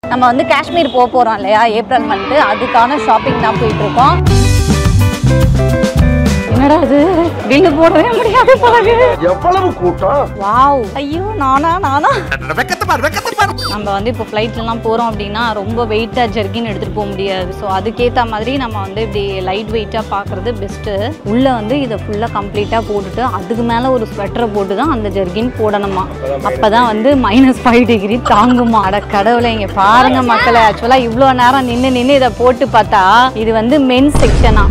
நம்ம வந்து காஷ்மீர் போக போகிறோம் இல்லையா ஏப்ரல் மந்த்து அதுக்கான ஷாப்பிங் தான் போயிட்டு இருக்கோம் என்னடா அது பில்லு போடவே முடியாது போலகு எவ்வளவு கூட்டம் வாவ் ஐயோ நானா நானா வெக்கத்தை பாரு வெக்கத்தை பாரு நம்ம வந்து இப்போ ஃப்ளைட்லலாம் போகிறோம் அப்படின்னா ரொம்ப வெயிட்டாக ஜெர்கின் எடுத்துகிட்டு போக முடியாது ஸோ அதுக்கேற்ற மாதிரி நம்ம வந்து இப்படி லைட் வெயிட்டாக பார்க்குறது பெஸ்ட்டு உள்ளே வந்து இதை ஃபுல்லாக கம்ப்ளீட்டாக போட்டுட்டு அதுக்கு மேலே ஒரு ஸ்வெட்டரை போட்டு தான் அந்த ஜெர்கின் போடணுமா அப்போ தான் வந்து மைனஸ் ஃபைவ் டிகிரி தாங்குமா அட கடவுளை இங்கே பாருங்க மக்களை ஆக்சுவலாக இவ்வளோ நேரம் நின்று நின்று இதை போட்டு பார்த்தா இது வந்து மென்ஸ் செக்ஷனா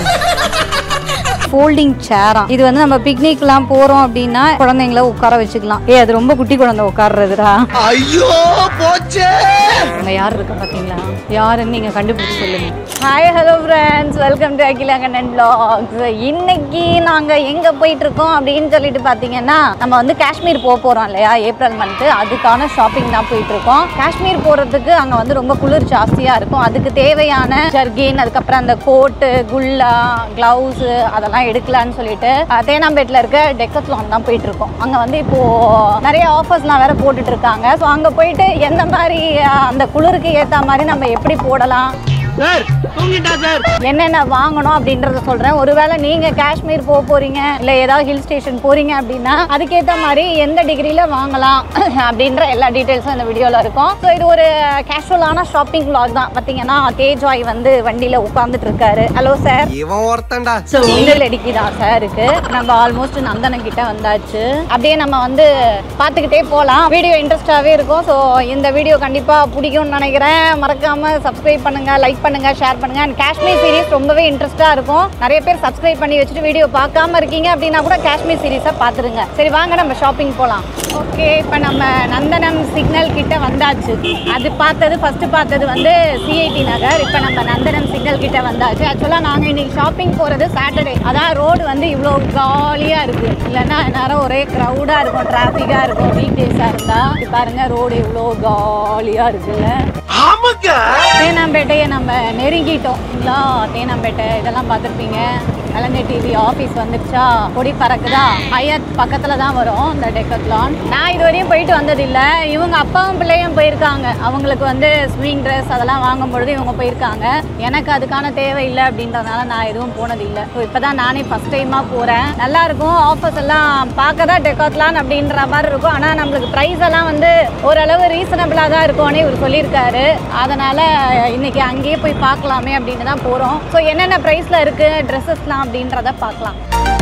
ஃபோல்டிங் சேரா இது வந்து நம்ம பிக்னிக்லாம் போறோம் அப்படின்னா குழந்தைங்கள உட்கார வச்சுக்கலாம் ஏ அது ரொம்ப குட்டி குழந்தை உட்கார்றதுடா ஐயோ போச்சே அங்க யார் இருக்கா பாத்தீங்களா யாருன்னு நீங்க கண்டுபிடிச்சு சொல்லுங்க hi hello friends welcome to Akila Kannan vlogs இன்னைக்கு நாங்க எங்க போயிட்டு இருக்கோம் அப்படின்னு சொல்லிட்டு பாத்தீங்கன்னா நம்ம வந்து காஷ்மீர் போக போறோம் இல்லையா ஏப்ரல் மந்த் அதுக்கான ஷாப்பிங் தான் போயிட்டு இருக்கோம் காஷ்மீர் போறதுக்கு அங்க வந்து ரொம்ப குளிர் ஜாஸ்தியா இருக்கும் அதுக்கு தேவையான ஜர்கின் அதுக்கப்புறம் அந்த கோட்டு குல்லா கிளவுஸ் அதெல்லாம் எடுக்கலாம்னு சொல்லிட்டு அஹ், தேனாம்பேட்ல இருக்க டெக்கத்லான் தான் போயிட்டு இருக்கோம் அங்க வந்து இப்போ நிறைய ஆஃபர்ஸ்லாம் வேற போட்டுட்டு இருக்காங்க ஸோ அங்க போயிட்டு எந்த மாதிரி அஹ், அந்த குளிருக்கு ஏத்த மாதிரி நம்ம எப்படி போடலாம் சார் தூங்கிட்டா சார் என்னென்ன வாங்கணும் அப்படின்றத சொல்றேன் ஒருவேளை நீங்க காஷ்மீர் போக போறீங்க இல்ல ஏதாவது ஹில் ஸ்டேஷன் போறீங்க அப்படின்னா அதுக்கேத்த மாதிரி எந்த டிகிரில வாங்கலாம் அப்படின்ற எல்லா டீடைல்ஸும் இந்த வீடியோல இருக்கும் ஸோ இது ஒரு கேஷுவலான ஷாப்பிங் vlog தான் பாத்தீங்கன்னா தேஜாய் வந்து வண்டியில உட்கார்ந்துட்டு இருக்காரு ஹலோ சார் இவன் ஒருத்தன்டா ஸோ அடிக்கி தான் சார் இருக்கு நம்ம ஆல்மோஸ்ட் நந்தனம் கிட்ட வந்தாச்சு அப்படியே நம்ம வந்து பார்த்துக்கிட்டே போகலாம் வீடியோ இன்ட்ரெஸ்டாகவே இருக்கும் ஸோ இந்த வீடியோ கண்டிப்பாக பிடிக்கும்னு நினைக்கிறேன் மறக்காம சப்ஸ்கிரைப் பண்ணுங்க லைக் பண்ணுங்க ஷேர் பண்ணுங்க அண்ட் காஷ்மீர் சீரிஸ் ரொம்பவே இன்ட்ரெஸ்டாக இருக்கும் நிறைய பேர் சப்ஸ்கிரைப் பண்ணி வச்சுட்டு வீடியோ பார்க்காம இருக்கீங்க அப்படின்னா கூட காஷ்மீர் சீரிஸை பார்த்துருங்க சரி வாங்க நம்ம ஷாப்பிங் போகலாம் ஓகே இப்போ நம்ம நந்தனம் சிக்னல் கிட்ட வந்தாச்சு அது பார்த்தது ஃபர்ஸ்ட் பார்த்தது வந்து சிஐடி நகர் இப்போ நம்ம நந்தனம் சிக்னல் கிட்ட வந்தாச்சு ஆக்சுவலாக நாங்கள் இன்னைக்கு ஷாப்பிங் போகிறது சாட்டர்டே அதான் ரோடு வந்து இவ்வளோ ஜாலியாக இருக்குது இல்லைன்னா நேரம் ஒரே க்ரௌடாக இருக்கும் டிராஃபிக்காக இருக்கும் வீக் டேஸாக இருந்தால் இது பாருங்க ரோடு இவ்வளோ ஜாலியாக இருக்குல்ல ஆமாங்க தேனாம்பேட்டையை நம்ம நெருங்கிட்டோம் இல்லா தேனாம்பேட்டை இதெல்லாம் பார்த்துருப்பீங்க கலைஞர் டிவி ஆஃபீஸ் வந்துருச்சா கொடி பறக்குதா ஹையத் பக்கத்தில் தான் வரும் இந்த டெக்கத்லான் நான் இது வரையும் போயிட்டு வந்ததில்லை இவங்க அப்பாவும் பிள்ளையும் போயிருக்காங்க அவங்களுக்கு வந்து ஸ்விங் ட்ரெஸ் அதெல்லாம் வாங்கும் பொழுது இவங்க போயிருக்காங்க எனக்கு அதுக்கான தேவை இல்லை அப்படின்றதுனால நான் எதுவும் போனதில்லை ஸோ இப்போ தான் நானே ஃபஸ்ட் டைமாக போகிறேன் நல்லா இருக்கும் ஆஃபர்ஸ் எல்லாம் பார்க்க தான் டெக்காத்லான் அப்படின்ற மாதிரி இருக்கும் ஆனால் நம்மளுக்கு ப்ரைஸ் எல்லாம் வந்து ஓரளவு ரீசனபிளாக தான் இருக்கும்னு இவர் சொல்லியிருக்காரு அதனால் இன்னைக்கு அங்கேயே போய் பார்க்கலாமே அப்படின்னு தான் போகிறோம் ஸோ என்னென்ன ப்ரைஸில் இருக்குது ட்ரெஸ்ஸஸ்லாம் அப்படின்றத பார்க்கலாம்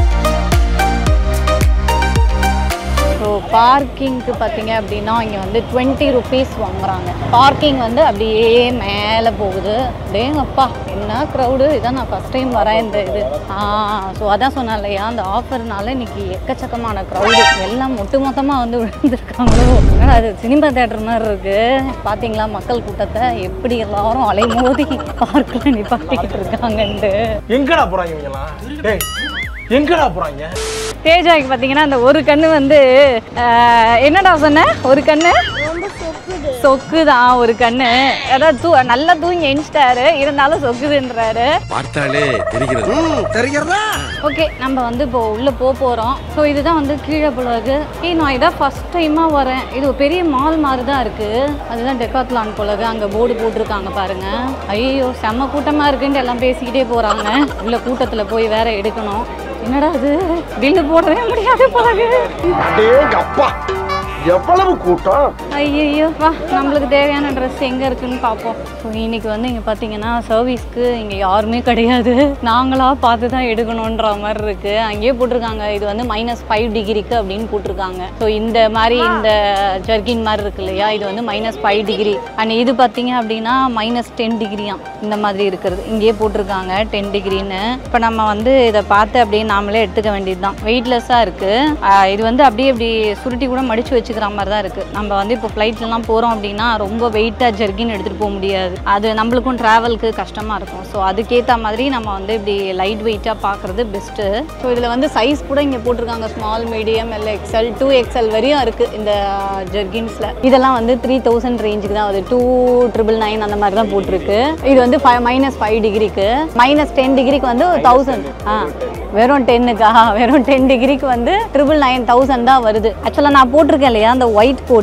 ஸோ பார்க்கிங்க்கு பார்த்தீங்க அப்படின்னா இங்கே வந்து டுவெண்ட்டி ருபீஸ் வாங்குறாங்க பார்க்கிங் வந்து அப்படியே மேலே போகுது டேங்கப்பா என்ன க்ரௌடு இதான் நான் ஃபஸ்ட் டைம் வரேன் இந்த இது ஆ ஸோ அதான் சொன்னேன் இல்லையா அந்த ஆஃபர்னால இன்னைக்கு எக்கச்சக்கமான க்ரௌடு எல்லாம் ஒட்டு மொத்தமாக வந்து விழுந்திருக்காங்களோ என்னடா அது சினிமா தேட்டர் மாதிரி இருக்கு பார்த்தீங்களா மக்கள் கூட்டத்தை எப்படி எல்லாரும் அலைமோதி பார்க்கில் நிப்பாட்டிக்கிட்டு இருக்காங்கன்ட்டு எங்கடா போறாங்க இவங்கெல்லாம் டேய் எங்கடா போறாங்க தேஜாக்கு பார்த்தீங்கன்னா அந்த ஒரு கண்ணு வந்து ஆஹ், என்னடா சொன்ன ஒரு கண்ணு சொக்கு தான் ஒரு கண்ணு அதாவது தூ நல்லா தூங்கி எணிச்சிட்டாரு இருந்தாலும் சொக்குதுன்றாரு பார்த்தாலே தெரிகிறது ம் தெரிகிறதா ஓகே நம்ம வந்து இப்போ உள்ளே போக போகிறோம் ஸோ இதுதான் வந்து கீழே போலகு ஏய் நான் இதான் ஃபஸ்ட் டைமாக வரேன் இது ஒரு பெரிய மால் மாதிரி தான் இருக்குது அதுதான் டெக்காத்லான் போலகு அங்கே போர்டு போட்டிருக்காங்க பாருங்க ஐயோ செம்ம கூட்டமாக இருக்குன்ட்டு எல்லாம் பேசிக்கிட்டே போகிறாங்க உள்ள கூட்டத்தில் போய் வேற எடுக்கணும் என்னடா அது பில்லு போடவே முடியாது போலகு டேங்க அப்பா எவ்வளவு கூட்டம் ஐயோ வா நம்மளுக்கு தேவையான ட்ரெஸ் எங்கே இருக்குன்னு பார்ப்போம் ஸோ இன்னைக்கு வந்து இங்கே பார்த்தீங்கன்னா சர்வீஸ்க்கு இங்கே யாருமே கிடையாது நாங்களாக பார்த்து தான் எடுக்கணுன்ற மாதிரி இருக்குது அங்கேயே போட்டிருக்காங்க இது வந்து மைனஸ் ஃபைவ் டிகிரிக்கு அப்படின்னு போட்டிருக்காங்க ஸோ இந்த மாதிரி இந்த ஜர்கின் மாதிரி இருக்கு இல்லையா இது வந்து மைனஸ் ஃபைவ் டிகிரி அண்ட் இது பார்த்தீங்க அப்படின்னா மைனஸ் டென் டிகிரியாம் இந்த மாதிரி இருக்கிறது இங்கேயே போட்டிருக்காங்க டென் டிகிரின்னு இப்போ நம்ம வந்து இதை பார்த்து அப்படியே நாமளே எடுத்துக்க வேண்டியது தான் வெயிட்லெஸ்ஸாக இருக்குது இது வந்து அப்படியே இப்படி சுருட்டி கூட மடிச்சு வச்சுக்கிற மாதிரி தான் இருக்குது நம்ம வந்து இப்போ ஃப்ளைட்லலாம் போகிறோம் அப்படின்னா ரொம்ப வெயிட்டாக ஜெர்கின் எடுத்துகிட்டு போக முடியாது அது நம்மளுக்கும் ட்ராவலுக்கு கஷ்டமாக இருக்கும் ஸோ அதுக்கேற்ற மாதிரி நம்ம வந்து இப்படி லைட் வெயிட்டாக பார்க்குறது பெஸ்ட்டு ஸோ இதில் வந்து சைஸ் கூட இங்கே போட்டிருக்காங்க ஸ்மால் மீடியம் இல்லை எக்ஸல் டூ எக்ஸல் வரையும் இருக்குது இந்த ஜெர்கின்ஸில் இதெல்லாம் வந்து த்ரீ தௌசண்ட் ரேஞ்சுக்கு தான் வருது டூ ட்ரிபிள் நைன் அந்த மாதிரி தான் போட்டிருக்கு இது வந்து ஃபைவ் மைனஸ் ஃபைவ் டிகிரிக்கு மைனஸ் டென் டிகிரிக்கு வந்து தௌசண்ட் ஆ வெறும் டென்னுக்கா வெறும் டென் டிகிரிக்கு வந்து ட்ரிபிள் நைன் தௌசண்ட் தான் வருது ஆக்சுவலாக நான் போட்டிருக்கேன் இல்லையா அந்த ஒயிட் கோட்டு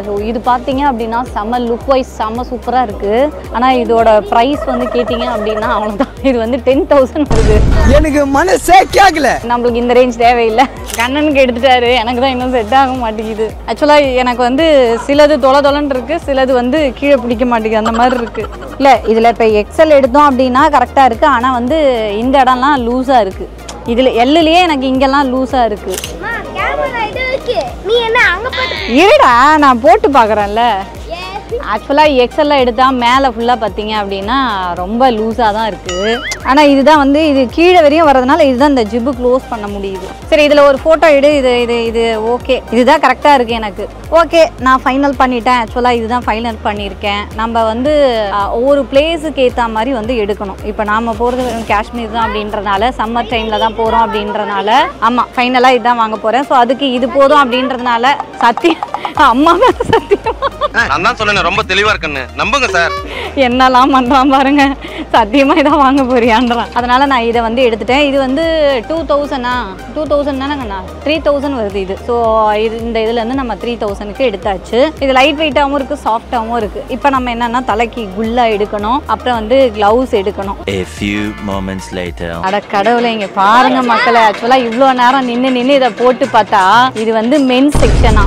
ஸோ இது பார்த்தீங்க அப்படின்னா செம்ம லுக் வைஸ் செம்ம சூப்பராக இருக்குது ஆனால் இதோட ப்ரைஸ் வந்து கேட்டிங்க அப்படின்னா அவ்வளோதான் இது வந்து டென் தௌசண்ட் வருது எனக்கு மனசே கேக்கல நம்மளுக்கு இந்த ரேஞ்ச் தேவையில்லை கண்ணனுக்கு எடுத்துட்டாரு எனக்கு தான் இன்னும் செட் ஆக மாட்டேங்குது ஆக்சுவலாக எனக்கு வந்து சிலது தொலை தொலைன்னு இருக்கு சிலது வந்து கீழே பிடிக்க மாட்டேங்குது அந்த மாதிரி இருக்கு இல்லை இதில் இப்போ எக்ஸல் எடுத்தோம் அப்படின்னா கரெக்டாக இருக்கு ஆனால் வந்து இந்த இடம்லாம் லூஸாக இருக்கு இதில் எல்லுலேயே எனக்கு இங்கெல்லாம் லூஸாக இருக்கு அம்மா கேமரா இது இருக்கு நீ என்ன அங்க போட்டு இருடா நான் போட்டு பார்க்குறேன்ல ஏ ஆக்சுவலாக எக்ஸல்லாம் எடுத்தால் மேலே ஃபுல்லாக பார்த்தீங்க அப்படின்னா ரொம்ப லூஸாக தான் இருக்குது ஆனால் இதுதான் வந்து இது கீழே வரையும் வரதுனால இதுதான் இந்த ஜிப்பு க்ளோஸ் பண்ண முடியுது சரி இதில் ஒரு ஃபோட்டோ எடு இது இது இது ஓகே இதுதான் கரெக்டாக இருக்குது எனக்கு ஓகே நான் ஃபைனல் பண்ணிட்டேன் ஆக்சுவலாக இதுதான் ஃபைனல் பண்ணியிருக்கேன் நம்ம வந்து அஹ், ஒவ்வொரு பிளேஸுக்கு ஏற்ற மாதிரி வந்து எடுக்கணும் இப்போ நாம் போகிறது வெறும் காஷ்மீர் தான் அப்படின்றனால சம்மர் டைமில் தான் போகிறோம் அப்படின்றனால ஆமாம் ஃபைனலாக இதுதான் வாங்க போகிறேன் ஸோ அதுக்கு இது போதும் அப்படின்றதுனால சத்தியம் அம்மா மேலே சத்தியமா நான் தான் சொன்னேன் ரொம்ப தெளிவா இருக்குன்னு நம்புங்க சார் என்னெல்லாம் பண்ணுறான் பாருங்க சத்தியமாக இதான் வாங்க போறியான்றான் அதனால நான் இதை வந்து எடுத்துட்டேன் இது வந்து டூ தௌசண்டா டூ தௌசண்ட் தானேங்கண்ணா த்ரீ தௌசண்ட் வருது இது ஸோ இது இந்த இதுலேருந்து நம்ம த்ரீ தௌசண்ட்க்கு எடுத்தாச்சு இது லைட் வெயிட்டாகவும் இருக்குது சாஃப்டாகவும் இருக்குது இப்போ நம்ம என்னென்னா தலைக்கு குல்லா எடுக்கணும் அப்புறம் வந்து க்ளவுஸ் எடுக்கணும் A few moments later. அட கடவுளே இங்க பாருங்க மக்களே ஆக்சுவலா இவ்வளோ நேரம் நின்று நின்று இதை போட்டு பார்த்தா இது வந்து மென் செக்ஷனா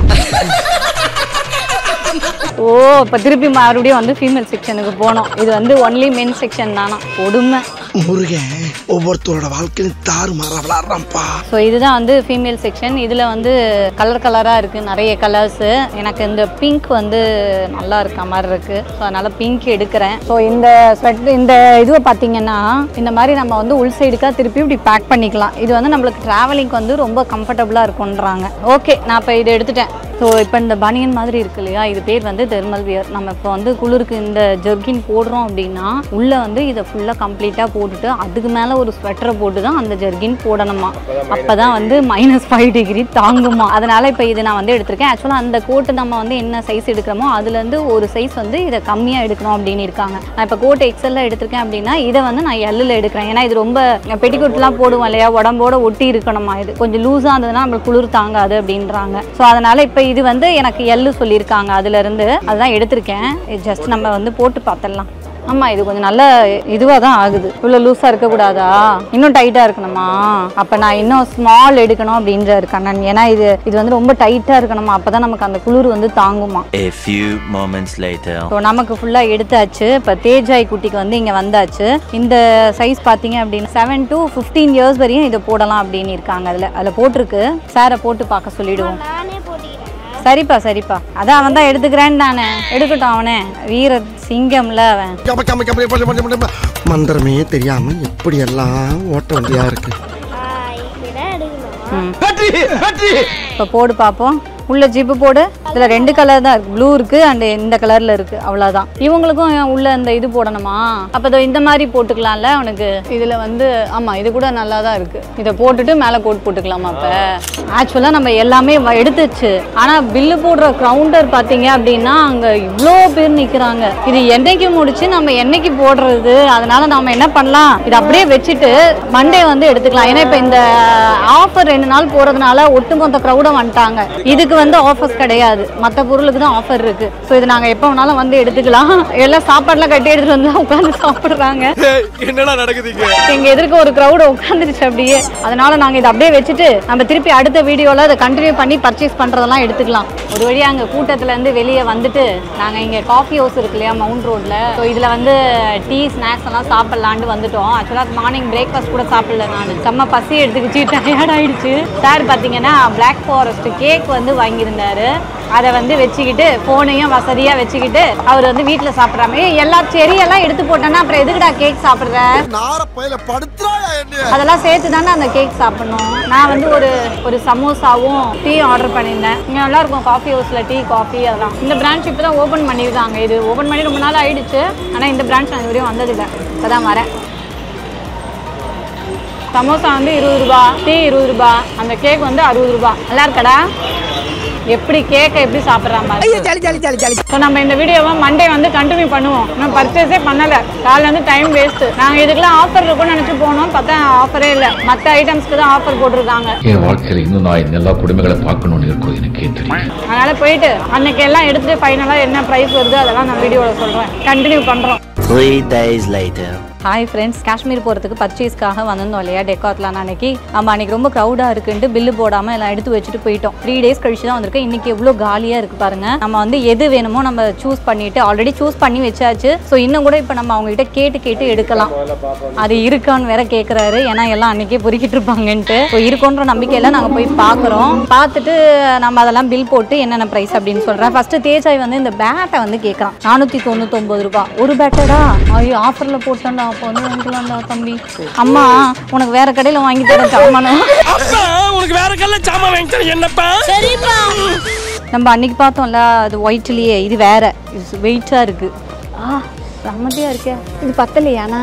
ஓ இப்போ திருப்பி மறுபடியும் வந்து ஃபீமேல் செக்ஷனுக்கு போனோம் இது வந்து ஒன்லி மென் செக்ஷன் தானா கொடுமை முருகன் ஒவ்வொருத்தரோட வாழ்க்கையும் தாறு மாறா விளாடுறான்ப்பா ஸோ இதுதான் வந்து ஃபீமேல் செக்ஷன் இதில் வந்து கலர் கலராக இருக்குது நிறைய கலர்ஸு எனக்கு இந்த பிங்க் வந்து நல்லா இருக்க மாதிரி இருக்குது ஸோ அதனால் பிங்க் எடுக்கிறேன் ஸோ இந்த ஸ்வெட் இந்த இதுவை பார்த்தீங்கன்னா இந்த மாதிரி நம்ம வந்து உள் சைடுக்காக திருப்பி இப்படி பேக் பண்ணிக்கலாம் இது வந்து நம்மளுக்கு ட்ராவலிங்க்கு வந்து ரொம்ப கம்ஃபர்டபுளாக இருக்குன்றாங்க ஓகே நான் இப்போ இதை எடுத்துட்டேன் ஸோ இப்போ இந்த பனியன் மாதிரி இருக்கு இல்லையா இது பேர் வந்து தெர்மல் வியர் நம்ம இப்போ வந்து குளிருக்கு இந்த ஜெர்கின் போடுறோம் அப்படின்னா உள்ளே வந்து இதை ஃபுல்லாக கம்ப்ளீட்டாக போட்டுட்டு அதுக்கு மேலே ஒரு ஸ்வெட்டரை போட்டு தான் அந்த ஜெர்கின் போடணுமா அப்போ தான் வந்து மைனஸ் ஃபைவ் டிகிரி தாங்குமா அதனால் இப்போ இது நான் வந்து எடுத்திருக்கேன் ஆக்சுவலாக அந்த கோட்டு நம்ம வந்து என்ன சைஸ் எடுக்கிறோமோ அதுலேருந்து ஒரு சைஸ் வந்து இதை கம்மியாக எடுக்கணும் அப்படின்னு இருக்காங்க நான் இப்போ கோட் எக்ஸலில் எடுத்திருக்கேன் அப்படின்னா இதை வந்து நான் எல்லில் எடுக்கிறேன் ஏன்னா இது ரொம்ப பெட்டிக்கோட்லாம் போடுவோம் இல்லையா உடம்போட ஒட்டி இருக்கணுமா இது கொஞ்சம் லூஸாக இருந்ததுன்னா நம்மளுக்கு குளிர் தாங்காது அப்படின்றாங்க ஸோ அதனால் இப்போ இது வந்து எனக்கு எள்ளு சொல்லியிருக்காங்க அதுலேருந்து அதுதான் எடுத்திருக்கேன் ஜஸ்ட் நம்ம வந்து போட்டு பார்த்துடலாம் ஆமாம் இது கொஞ்சம் நல்ல இதுவாக தான் ஆகுது இவ்வளோ லூஸாக இருக்கக்கூடாதா இன்னும் டைட்டாக இருக்கணுமா அப்போ நான் இன்னும் ஸ்மால் எடுக்கணும் அப்படின்றாரு கண்ணன் ஏன்னா இது இது வந்து ரொம்ப டைட்டாக இருக்கணுமா அப்போ தான் நமக்கு அந்த குளிர் வந்து தாங்குமா A few moments later. So நமக்கு ஃபுல்லாக எடுத்தாச்சு இப்போ தேஜாய் குட்டிக்கு வந்து இங்கே வந்தாச்சு இந்த சைஸ் பார்த்தீங்க அப்படின்னு செவன் to ஃபிஃப்டீன் இயர்ஸ் வரையும் இதை போடலாம் அப்படின்னு இருக்காங்க அதில் அதில் போட்டிருக்கு சாரை போட்டு பார்க்க சொல்லிடுவோம் நானே போட்டுக்கிறேன் சரிப்பா சரிப்பா அதான் அவன் தான் எடுத்துக்கிறேன்னு தானே எடுக்கட்டும் அவனே வீர சிங்கம்ல அவன் கம கம கம கம கம கம. மந்திரமே தெரியாம எப்படி எல்லாம் ஓட்ட வண்டியா இருக்கு இப்படிதான் எடுக்கணும் இப்போ போடு பார்ப்போம் உள்ள ஜிப்பு போடு இதில் ரெண்டு கலர் தான் இருக்கு ப்ளூ இருக்கு அண்ட் இந்த கலர்ல இருக்கு அவ்வளோதான் இவங்களுக்கும் ஏன் உள்ள இந்த இது போடணுமா அப்போ இதோ இந்த மாதிரி போட்டுக்கலாம்ல அவனுக்கு இதில் வந்து ஆமாம் இது கூட நல்லா தான் இருக்கு இதை போட்டுட்டு மேலே கோட் போட்டுக்கலாமா அப்போ ஆக்சுவலாக நம்ம எல்லாமே வ- எடுத்துச்சு ஆனால் பில்லு போடுற கவுண்டர் பார்த்தீங்க அப்படின்னா அங்கே இவ்வளோ பேர் நிற்கிறாங்க இது என்னைக்கு முடிச்சு நம்ம என்னைக்கு போடுறது அதனால நாம என்ன பண்ணலாம் இதை அப்படியே வச்சுட்டு மண்டே வந்து எடுத்துக்கலாம் ஏன்னா இப்போ இந்த ஆஃபர் ரெண்டு நாள் போகிறதுனால ஒட்டுமொத்த க்ரௌடும் வந்துட்டாங்க இதுக்கு வந்து ஆஃபர்ஸ் கிடையாது மற்ற பொருளுக்கு தான் ஆஃபர் இருக்கு ஸோ இது நாங்கள் எப்போ வேணாலும் வந்து எடுத்துக்கலாம் எல்லாம் சாப்பாடுலாம் கட்டி எடுத்துட்டு வந்து உட்காந்து சாப்பிட்றாங்க என்னடா நடக்குதுங்க எங்க எதிர்க்க ஒரு க்ரௌடு உட்காந்துருச்சு அப்படியே அதனால நாங்க இதை அப்படியே வச்சுட்டு நம்ம திருப்பி அடுத்த வீடியோல அதை கண்டினியூ பண்ணி பர்ச்சேஸ் பண்றதெல்லாம் எடுத்துக்கலாம் ஒரு வழியா அங்க கூட்டத்துல இருந்து வெளியே வந்துட்டு நாங்க இங்க காஃபி ஹவுஸ் இருக்கு இல்லையா மவுண்ட் ரோட்ல ஸோ இதுல வந்து டீ ஸ்நாக்ஸ் எல்லாம் சாப்பிடலான்னு வந்துட்டோம் ஆக்சுவலாக மார்னிங் பிரேக்ஃபாஸ்ட் கூட சாப்பிடல நான் செம்ம பசி எடுத்துக்கிச்சு டயர்ட் ஆயிடுச்சு சார் பார்த்தீங்கன்னா பிளாக் ஃபாரஸ்ட் கேக் வந்து வாங்கியிருந்தாரு அதை வந்து வச்சுக்கிட்டு ஃபோனையும் வசதியாக வச்சுக்கிட்டு அவர் வந்து வீட்டில் சாப்பிட்ற மாதிரி எல்லா செரியெல்லாம் எடுத்து போட்டோன்னா அப்புறம் எதுக்குடா கேக் சாப்பிட்ற நார பயில படுத்துறாயா என்ன அதெல்லாம் சேர்த்து தானே அந்த கேக் சாப்பிடணும் நான் வந்து ஒரு ஒரு சமோசாவும் டீ ஆர்டர் பண்ணியிருந்தேன் இங்கே நல்லா இருக்கும் காஃபி ஹவுஸில் டீ காஃபி அதெல்லாம் இந்த பிரான்ச் இப்போ தான் ஓப்பன் பண்ணியிருக்காங்க இது ஓப்பன் பண்ணி ரொம்ப நாள் ஆயிடுச்சு ஆனால் இந்த பிரான்ச் நான் இதுவரையும் வந்ததில்லை இப்போ தான் வரேன் சமோசா வந்து இருபது ரூபா டீ இருபது ரூபா அந்த கேக் வந்து அறுபது ரூபா நல்லா இருக்கடா எப்படி கேக்க எப்படி சாப்பிட்றாங்க jolly jolly jolly jolly so நம்ம இந்த வீடியோவை மண்டே வந்து கண்டினியூ பண்ணுவோம் நான் பர்ச்சேஸே பண்ணல காலைல வந்து டைம் வேஸ்ட் நாங்கள் இதுக்கெல்லாம் ஆஃபர் இருக்கும்னு நினச்சி போனோம் பார்த்தா ஆஃபரே இல்லை மற்ற ஐட்டம்ஸ்க்கு தான் ஆஃபர் போட்டிருக்காங்க என் வாழ்க்கையில் இன்னும் நான் இந்த எல்லா குடும்பங்களை பார்க்கணும்னு இருக்கும் எனக்கே தெரியும் அதனால போயிட்டு அன்னைக்கு எல்லாம் எடுத்துட்டு ஃபைனலாக என்ன ப்ரைஸ் வருது அதெல்லாம் நான் வீடியோவில் சொல்கிறேன் கண்டினியூ பண்ணுறோம் Three days later. Hi friends Kashmir போகிறதுக்கு பர்ச்சேஸ்க்காக வந்திருந்தோம் இல்லையா டெக்காத்லான் அன்னைக்கு நம்ம அன்னைக்கு ரொம்ப க்ரௌடாக இருக்குன்ட்டு பில்லு போடாமல் எல்லாம் எடுத்து வச்சுட்டு போயிட்டோம் த்ரீ டேஸ் கழிச்சு தான் வந்திருக்கேன் இன்னைக்கு எவ்வளோ காலியாக இருக்குது பாருங்க நம்ம வந்து எது வேணுமோ நம்ம சூஸ் பண்ணிட்டு ஆல்ரெடி சூஸ் பண்ணி வச்சாச்சு ஸோ இன்னும் கூட இப்போ நம்ம அவங்ககிட்ட கேட்டு கேட்டு எடுக்கலாம் அது இருக்கான்னு வேற கேட்குறாரு ஏன்னா எல்லாம் அன்னைக்கே பொறுக்கிட்டு இருப்பாங்கன்ட்டு ஸோ இருக்குன்ற நம்பிக்கையில நாங்கள் போய் பார்க்குறோம் பார்த்துட்டு நம்ம அதெல்லாம் பில் போட்டு என்னென்ன ப்ரைஸ் அப்படின்னு சொல்கிறேன் ஃபர்ஸ்ட் தேஜாய் வந்து இந்த பேட்டை வந்து கேட்குறான் நானூற்றி தொண்ணூத்தொம்பது ரூபாய் ஒரு பேட்டடா ஐயோ ஆஃபரில் போட்டேன்டா அப்போ வந்து வாங்கிக்கலாம்டா தம்பி அம்மா உனக்கு வேற கடையில் வாங்கி தரேன் சாமானம் உனக்கு வேற கல்ல சாமா வாங்கிட்டு என்னப்பா நம்ம அன்னைக்கு பார்த்தோம்ல அது ஒயிட்லயே இது வேற இது வெயிட்டா இருக்கு ஆ செம்மதியா இருக்கே இது பத்தலையாண்ணா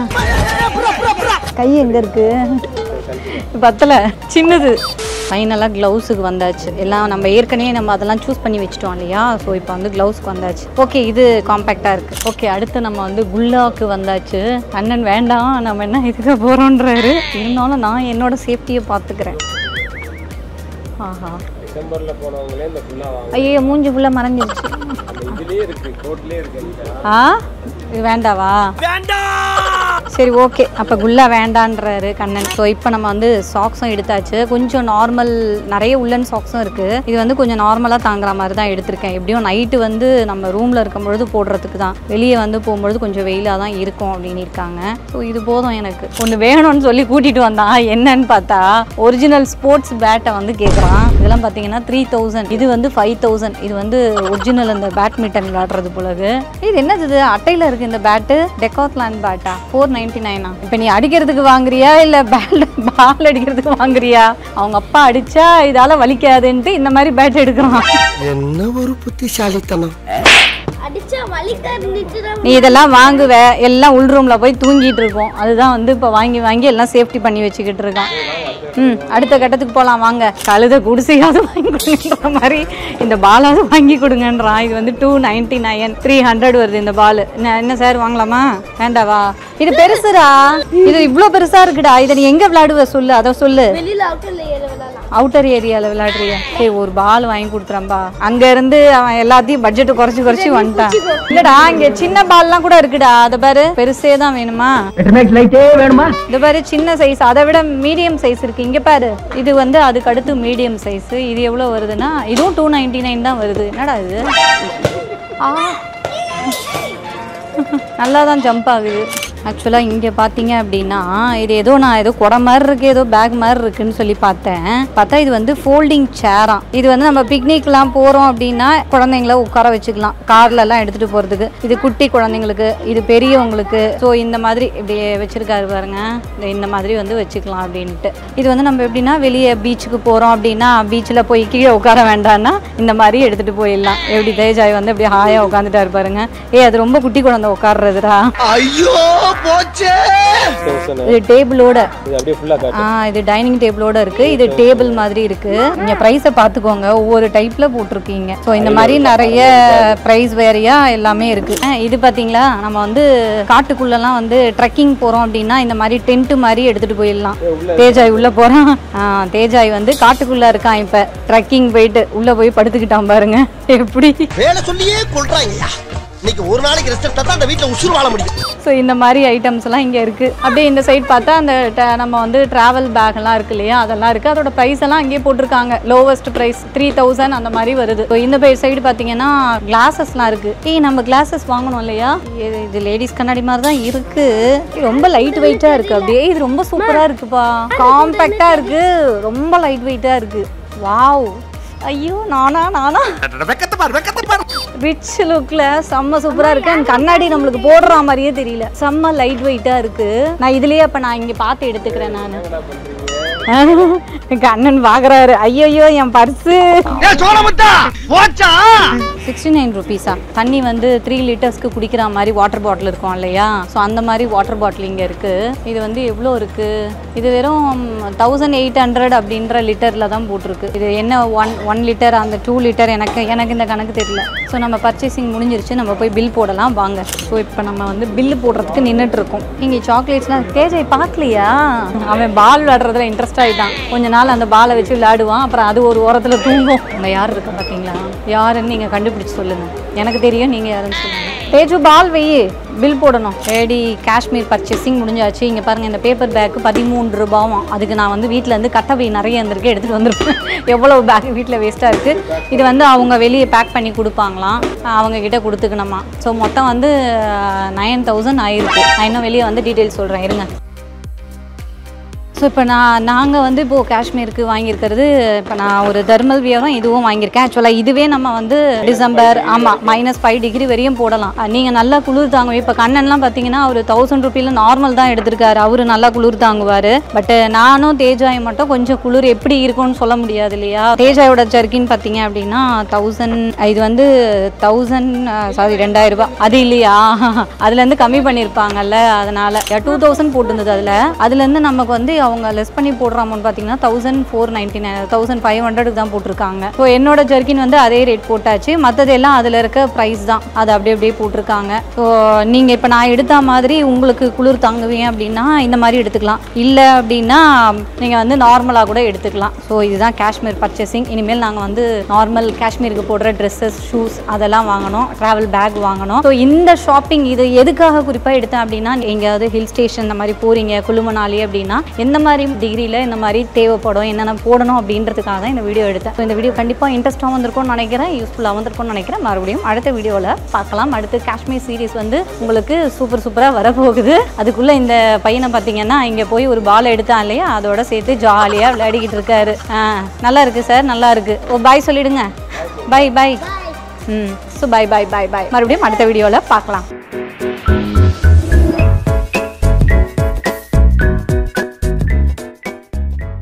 கை எங்க இருக்கு இது பத்தல சின்னது ஃபைனலாக க்ளவுஸுக்கு வந்தாச்சு எல்லாம் நம்ம ஏற்கனவே நம்ம அதெல்லாம் சூஸ் பண்ணி வச்சுட்டோம் இல்லையா ஸோ இப்போ வந்து க்ளவுஸ்க்கு வந்தாச்சு ஓகே இது காம்பேக்டாக இருக்குது ஓகே அடுத்து நம்ம வந்து குல்லாக்கு வந்தாச்சு அண்ணன் வேண்டாம் நம்ம என்ன இதுக்கு போகிறோன்றாரு இருந்தாலும் நான் என்னோட சேஃப்டியை பார்த்துக்கிறேன் ஆஹா டிசம்பர்ல போனவங்களே இந்த ஃபுல்லா வாங்க ஐயோ மூஞ்சி ஃபுல்லாக மறைஞ்சிருச்சு இதுலயே இருக்கு கோட்லயே இருக்கு ஆ இது வேண்டாவா சரி ஓகே அப்போ குல்லா வேண்டான்றாரு கண்ணன் ஸோ இப்போ நம்ம வந்து சாக்ஸும் எடுத்தாச்சு கொஞ்சம் நார்மல் நிறைய உள்ளன் சாக்ஸும் இருக்குது இது வந்து கொஞ்சம் நார்மலாக தாங்குற மாதிரி தான் எடுத்திருக்கேன் எப்படியும் நைட்டு வந்து நம்ம ரூமில் இருக்கும் பொழுது போடுறதுக்கு தான் வெளியே வந்து போகும்பொழுது கொஞ்சம் வெயிலாக தான் இருக்கும் அப்படின்னு இருக்காங்க ஸோ இது போதும் எனக்கு ஒன்று வேணும்னு சொல்லி கூட்டிகிட்டு வந்தான் என்னன்னு பார்த்தா ஒரிஜினல் ஸ்போர்ட்ஸ் பேட்டை வந்து கேட்குறான் இதெல்லாம் பார்த்தீங்கன்னா த்ரீ தௌசண்ட் இது வந்து ஃபைவ் தௌசண்ட் இது வந்து ஒரிஜினல் அந்த பேட்மிண்டன் விளையாடுறது போலகு இது என்னது இது அட்டையில் இருக்கு இந்த பேட்டு டெக்காத்லான் பேட்டா ஃபோர் நைன்டி நைனா இப்போ நீ அடிக்கிறதுக்கு வாங்குறியா இல்லை பேல் பால் அடிக்கிறதுக்கு வாங்குறியா அவங்க அப்பா அடிச்சா இதால வலிக்காதுன்ட்டு இந்த மாதிரி பேட் எடுக்கிறான் என்ன ஒரு புத்திசாலித்தனம் அடிச்சா வலிக்க இருந்துச்சுன்னா நீ இதெல்லாம் வாங்குவ எல்லாம் உள் ரூம்ல போய் தூங்கிட்டு இருப்போம் அதுதான் வந்து இப்போ வாங்கி வாங்கி எல்லாம் சேஃப்டி பண்ணி வச்சுக்கிட்டு இருக்கான் ம் அடுத்த கட்டத்துக்கு போகலாம் வாங்க கழுத குடிசையாவது வாங்கி கொடுங்கன்ற மாதிரி இந்த பாலாவது வாங்கி கொடுங்கன்றான் இது வந்து two ninety nine three hundred வருது இந்த பால் என்ன என்ன சார் வாங்கலாமா வேண்டாவா இது பெருசுடா இது இவ்வளோ பெருசா இருக்குடா இதை நீ எங்க விளையாடுவ சொல்லு அதை சொல்லு வெளியில அவுட்டர்ல ஏற விடலாம் அவுட்டர் ஏரியாவில் விளையாடுறியா சரி ஒரு பால் வாங்கி கொடுத்துறம்பா அங்க இருந்து அவன் எல்லாத்தையும் பட்ஜெட்டை குறைச்சு குறைச்சு வந்துட்டான் இல்லடா இங்க சின்ன பால்லாம் கூட இருக்குடா அதை பாரு பெருசே தான் வேணுமா இந்த பாரு சின்ன சைஸ் அதை விட மீடியம் சைஸ் இருக்கு இங்க பாரு இது வந்து அதுக்கு அடுத்து மீடியம் சைஸ் இது எவ்வளவு வருதுன்னா இதுவும் டூ நைன்டி நைன் தான் வருது என்னடா இது ஆ நல்லா தான் ஜம்ப் ஆகுது ஆக்சுவலாக இங்கே பார்த்தீங்க அப்படின்னா இது ஏதோ நான் ஏதோ குடை மாதிரி இருக்கு ஏதோ பேக் மாதிரி இருக்குன்னு சொல்லி பார்த்தேன் பார்த்தா இது வந்து ஃபோல்டிங் சேராம் இது வந்து நம்ம பிக்னிக்லாம் போகிறோம் அப்படின்னா குழந்தைங்கள உட்கார வச்சுக்கலாம் கார்லலாம் எடுத்துகிட்டு போகிறதுக்கு இது குட்டி குழந்தைங்களுக்கு இது பெரியவங்களுக்கு ஸோ இந்த மாதிரி இப்படி வச்சுருக்காரு பாருங்க இந்த இந்த மாதிரி வந்து வச்சுக்கலாம் அப்படின்ட்டு இது வந்து நம்ம எப்படின்னா வெளியே பீச்சுக்கு போகிறோம் அப்படின்னா பீச்சில் போய் கீழே உட்கார வேண்டாம்னா இந்த மாதிரி எடுத்துகிட்டு போயிடலாம் எப்படி தேஜாய் வந்து அப்படியே ஹாயாக உட்காந்துட்டாரு பாருங்க ஏ அது ரொம்ப குட்டி குழந்தை உட்கார்றதுடா ஐயோ போச்சே இது டேபிளோட இது அப்படியே ஃபுல்லா காட்டு ஆ இது டைனிங் டேபிளோட இருக்கு இது டேபிள் மாதிரி இருக்கு நீங்க ப்ரைஸை பார்த்துக்கோங்க ஒவ்வொரு டைப்ல போட்டிருக்கீங்க ஸோ இந்த மாதிரி நிறைய ப்ரைஸ் வேறையா எல்லாமே இருக்கு ஆ, இது பாத்தீங்களா நம்ம வந்து காட்டுக்குள்ளலாம் வந்து ட்ரெக்கிங் போறோம் அப்படின்னா இந்த மாதிரி டென்ட் மாதிரி எடுத்துட்டு போயிடலாம் தேஜாய் உள்ள போறான் ஆ, தேஜாய் வந்து காட்டுக்குள்ள இருக்கான் இப்ப ட்ரெக்கிங் போயிட்டு உள்ள போய் படுத்துக்கிட்டான் பாருங்க எப்படி வேலை சொல்லியே கொள்றாங்கய்யா இன்னைக்கு ஒரு நாளைக்கு ரெஸ்ட் எடுத்தா தான் அந்த வீட்டுல உசுறு வாழ முடியும் ஸோ இந்த மாதிரி ஐட்டம்ஸ் எல்லாம் இங்கே இருக்குது அப்படியே இந்த சைடு பார்த்தா அந்த ட- நம்ம வந்து ட்ராவல் பேக் எல்லாம் இருக்கு இல்லையா அதெல்லாம் இருக்குது அதோட ப்ரைஸ் எல்லாம் அங்கேயே போட்டிருக்காங்க லோவஸ்ட் ப்ரைஸ் த்ரீ தௌசண்ட் அந்த மாதிரி வருது ஸோ இந்த சைடு பார்த்தீங்கன்னா கிளாஸஸ்லாம் இருக்குது ஏய் நம்ம கிளாஸஸ் வாங்கணும் இல்லையா இது இது லேடிஸ் கண்ணாடி மாதிரி தான் இருக்குது இது ரொம்ப லைட் வெயிட்டாக இருக்குது அப்படியே இது ரொம்ப சூப்பராக இருக்குப்பா காம்பேக்டாக இருக்குது ரொம்ப லைட் வெயிட்டாக இருக்குது வாவ் ஐயோ நானா நானா வெக்கத்தை பாரு வெக்கத்தை பாரு ரிச் லுக்ல செம்ம சூப்பரா இருக்கு And கண்ணாடி நம்மளுக்கு போடுற மாதிரியே தெரியல செம்ம லைட் வெயிட்டா இருக்கு நான் இதுலயே அப்ப நான் இங்க பார்த்து எடுத்துக்கிறேன் நானு எங்க அண்ணன் பாக்குறாரு ஐயோ என் பர்ஸு சோழமுத்தா போச்சா சிக்ஸ்டி நைன் ருபீஸா தண்ணி வந்து த்ரீ லிட்டர்ஸ்க்கு குடிக்கிற மாதிரி வாட்டர் பாட்டில் இருக்கும் இல்லையா ஸோ அந்த மாதிரி வாட்டர் பாட்டில் இங்கே இருக்குது இது வந்து எவ்வளோ இருக்குது இது வெறும் தௌசண்ட் எயிட் ஹண்ட்ரட் அப்படின்ற லிட்டரில் தான் போட்டிருக்கு இது என்ன ஒன் ஒன் லிட்டர் அந்த டூ லிட்டர் எனக்கு எனக்கு இந்த கணக்கு தெரியல ஸோ நம்ம பர்ச்சேசிங் முடிஞ்சிருச்சு நம்ம போய் பில் போடலாம் வாங்க ஸோ இப்போ நம்ம வந்து பில்லு போடுறதுக்கு நின்றுட்டு இருக்கோம் இங்கே சாக்லேட்ஸ்லாம் தேஜை பார்க்கலையா அவன் பால் விளாடுறதுல இன்ட்ரெஸ்ட் ஆகிட்டான் கொஞ்ச நாள் அந்த பாலை வச்சு விளையாடுவான் அப்புறம் அது ஒரு ஓரத்தில் தூங்கும் அங்கே யார் இருக்கா பார்த்தீங்களா யாருன்னு நீங்கள் கண்டுபிடிச்சு சொல்லுங்கள் எனக்கு தெரியும் நீங்கள் யாருன்னு சொல்லுங்கள் தேஜு பால் வெயி பில் போடணும் ரெடி காஷ்மீர் பர்ச்சேசிங் முடிஞ்சாச்சு இங்கே பாருங்கள் இந்த பேப்பர் பேக்கு பதிமூன்று ரூபாவும் அதுக்கு நான் வந்து வீட்டில் இருந்து கட்டவை நிறைய இருந்திருக்கு எடுத்துகிட்டு வந்திருப்பேன் எவ்வளோ பேக் வீட்டில் வேஸ்ட்டாக இருக்குது இது வந்து அவங்க வெளியே பேக் பண்ணி கொடுப்பாங்களாம் அவங்க கிட்ட கொடுத்துக்கணுமா ஸோ மொத்தம் வந்து நைன் தௌசண்ட் ஆயிருக்கு நான் இன்னும் வெளியே வந்து டீட்டெயில்ஸ் சொல்கிறேன் இருங்க ஸோ இப்போ நான் நாங்கள் வந்து இப்போது காஷ்மீருக்கு வாங்கியிருக்கிறது இப்போ நான் ஒரு தர்மல் வியரும் இதுவும் வாங்கியிருக்கேன் ஆக்சுவலாக இதுவே நம்ம வந்து டிசம்பர் ஆமாம் மைனஸ் ஃபைவ் டிகிரி வரையும் போடலாம் நீங்கள் நல்லா குளிர் தாங்குவீங்க இப்போ கண்ணன்லாம் பார்த்தீங்கன்னா ஒரு தௌசண்ட் ருபீல நார்மல் தான் எடுத்திருக்காரு அவர் நல்லா குளிர் தாங்குவார் பட் நானும் தேஜாய் மட்டும் கொஞ்சம் குளிர் எப்படி இருக்கும்னு சொல்ல முடியாது இல்லையா தேஜாயோட ஜர்க்கின் பார்த்தீங்க அப்படின்னா தௌசண்ட் இது வந்து தௌசண்ட் சாரி ரெண்டாயிரம் ரூபாய் அது இல்லையா அதுலேருந்து கம்மி பண்ணியிருப்பாங்கல்ல அதனால டூ தௌசண்ட் போட்டிருந்தது அதில் அதுலேருந்து நமக்கு வந்து அவங்க லெஸ் பண்ணி போடுற அமௌண்ட் பார்த்தீங்கன்னா thousand four ninety nine thousand five ஹண்ட்ரடுக்கு தான் போட்டிருக்காங்க ஸோ என்னோட ஜர்க்கின் வந்து அதே ரேட் போட்டாச்சு மற்றது எல்லாம் அதில் இருக்க ப்ரைஸ் தான் அது அப்படியே அப்படியே போட்டிருக்காங்க ஸோ நீங்கள் இப்போ நான் எடுத்த மாதிரி உங்களுக்கு குளிர் தாங்குவீங்க அப்படின்னா இந்த மாதிரி எடுத்துக்கலாம் இல்லை அப்படின்னா நீங்கள் வந்து நார்மலாக கூட எடுத்துக்கலாம் ஸோ இதுதான் காஷ்மீர் பர்ச்சேசிங் இனிமேல் நாங்கள் வந்து நார்மல் காஷ்மீருக்கு போடுற ட்ரெஸ்ஸஸ் ஷூஸ் அதெல்லாம் வாங்கணும் ட்ராவல் பேக் வாங்கணும் ஸோ இந்த ஷாப்பிங் இது எதுக்காக குறிப்பாக எடுத்தேன் அப்படின்னா எங்கேயாவது ஹில் ஸ்டேஷன் இந்த மாதிரி போகிறீங்க குழுமனாலி அப்படின்னா எந்த மாதிரி டிகிரியில் இந்த மாதிரி தேவைப்படும் என்னென்ன போடணும் அப்படின்றதுக்காக தான் இந்த வீடியோ எடுத்தேன் So, இந்த வீடியோ கண்டிப்பாக இன்ட்ரெஸ்ட்டாக வந்திருக்கும்னு நினைக்கிறேன் யூஸ்ஃபுல்லாக வந்திருக்கும்னு நினைக்கிறேன் மறுபடியும் அடுத்த வீடியோவில் பார்க்கலாம் அடுத்து காஷ்மீர் சீரிஸ் வந்து உங்களுக்கு சூப்பர் சூப்பராக வரப்போகுது அதுக்குள்ளே இந்த பையனை பார்த்தீங்கன்னா இங்கே போய் ஒரு பால் எடுத்தான் இல்லையா அதோட சேர்த்து ஜாலியாக விளையாடிக்கிட்டு இருக்காரு ஆ, நல்லா இருக்கு சார் நல்லா இருக்கு ஓ பாய் சொல்லிடுங்க bye bye hmm so bye bye bye bye மறுபடியும் அடுத்த வீடியோவில் பார்க்கலாம்